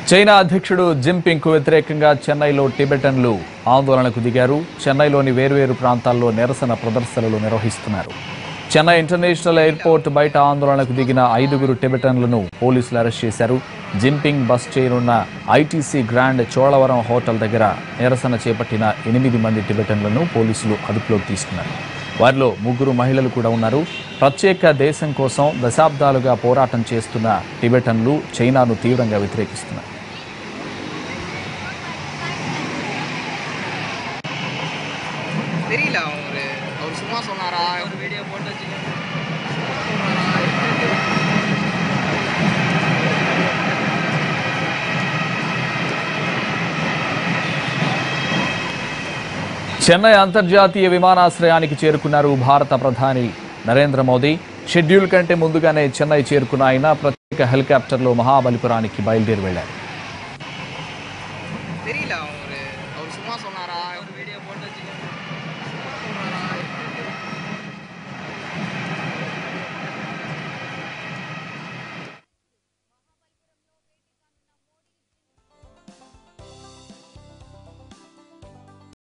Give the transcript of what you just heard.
China అధ్యక్షుడు Jinping కు వ్యతిరేకంగా చెన్నైలో టిబెటన్లు ఆందోళనకు దిగారు చెన్నైలోని వేర్వేరు ప్రాంతాల్లో నిరసన ప్రదర్శనలు నిర్వహిస్తున్నారు చెన్నై ఇంటర్నేషనల్ ఎయిర్పోర్ట్ బయట ఆందోళనకు దిగిన ఐదుగురు టిబెటన్లను పోలీసులు అరెస్ట్ చేశారు జింపింగ్ బస్ చేరున్న ఐటీసీ గ్రాండ్ చోళవరం హోటల్ దగ్గర నిరసన చేపట్టిన ఎనిమిది మంది టిబెటన్లను పోలీసులు అదుపులోకి తీసుకున్నారు వారిలో ముగ్గురు మహిళలు కూడా ఉన్నారు ప్రత్యేక దేశం కోసం దశాబ్దాలుగా పోరాటం చేస్తున్న టిబెటన్లు చైనాను తీవ్రంగా వ్యతిరేకిస్తున్నారు தெரியல அவரு அவர் சும்மா சொன்னாரா ஒரு வீடியோ போட்டு చెన్నై అంతర్జాతీయ విమానాశ్రయానికి చేరుకున్నారు భారత ప్రధాని నరేంద్ర మోదీ షెడ్యూల్ కంటే ముందుగానే చెన్నై చేరుకున్న ఆయన ప్రత్యేక హెలికాప్టర్లో మహాబలిపురానికి బయలుదేరి వెళ్లారు தெரியல அவரு அவர் சும்மா சொன்னாரா ஒரு வீடியோ போட்டு